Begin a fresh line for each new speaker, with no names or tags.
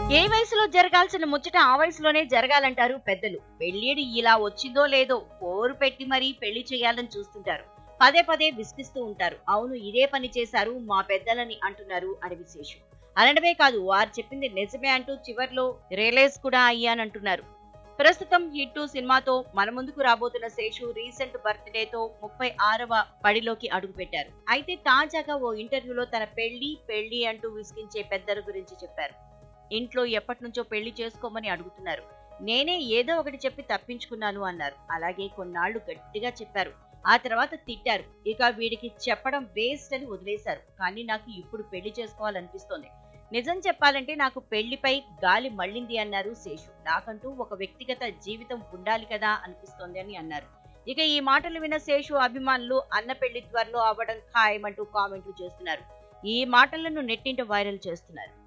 ఏ వయసులో జరగాల్సిన ముచ్చట ఆ వయసులోనే జరగాలంటారు పెద్దలు పెళ్లిడి ఇలా వచ్చిందో లేదో పోరు పెట్టి మరీ పెళ్లి చేయాలని చూస్తుంటారు పదే పదే విసిగిస్తూ ఉంటారు అవును ఇదే పని చేశారు మా పెద్దలని అంటున్నారు అడవి శేషు అనడమే కాదు వారు చెప్పింది నిజమే అంటూ చివర్లో రియలైజ్ కూడా అయ్యానంటున్నారు ప్రస్తుతం హిట్ టూ సినిమాతో మన ముందుకు రాబోతున్న శేషు రీసెంట్ బర్త్డేతో ముప్పై ఆరవ పడిలోకి అడుగుపెట్టారు అయితే తాజాగా ఓ ఇంటర్వ్యూలో తన పెళ్లి పెళ్లి అంటూ విసిగించే పెద్దల గురించి చెప్పారు ఇంట్లో ఎప్పటి నుంచో పెళ్లి చేసుకోమని అడుగుతున్నారు నేనే ఏదో ఒకటి చెప్పి తప్పించుకున్నాను అన్నారు అలాగే కొన్నాళ్లు గట్టిగా చెప్పారు ఆ తర్వాత తిట్టారు ఇక వీడికి చెప్పడం వేస్ట్ అని వదిలేశారు కానీ నాకు ఇప్పుడు పెళ్లి చేసుకోవాలనిపిస్తోంది నిజం చెప్పాలంటే నాకు పెళ్లిపై గాలి మళ్ళింది అన్నారు శేషు నాకంటూ ఒక వ్యక్తిగత జీవితం ఉండాలి కదా అనిపిస్తోంది అని అన్నారు ఇక ఈ మాటలు విన్న శేషు అభిమానులు అన్న పెళ్లి త్వరలో అవ్వడం ఖాయమంటూ కామెంట్లు చేస్తున్నారు ఈ మాటలను నెట్టింట వైరల్ చేస్తున్నారు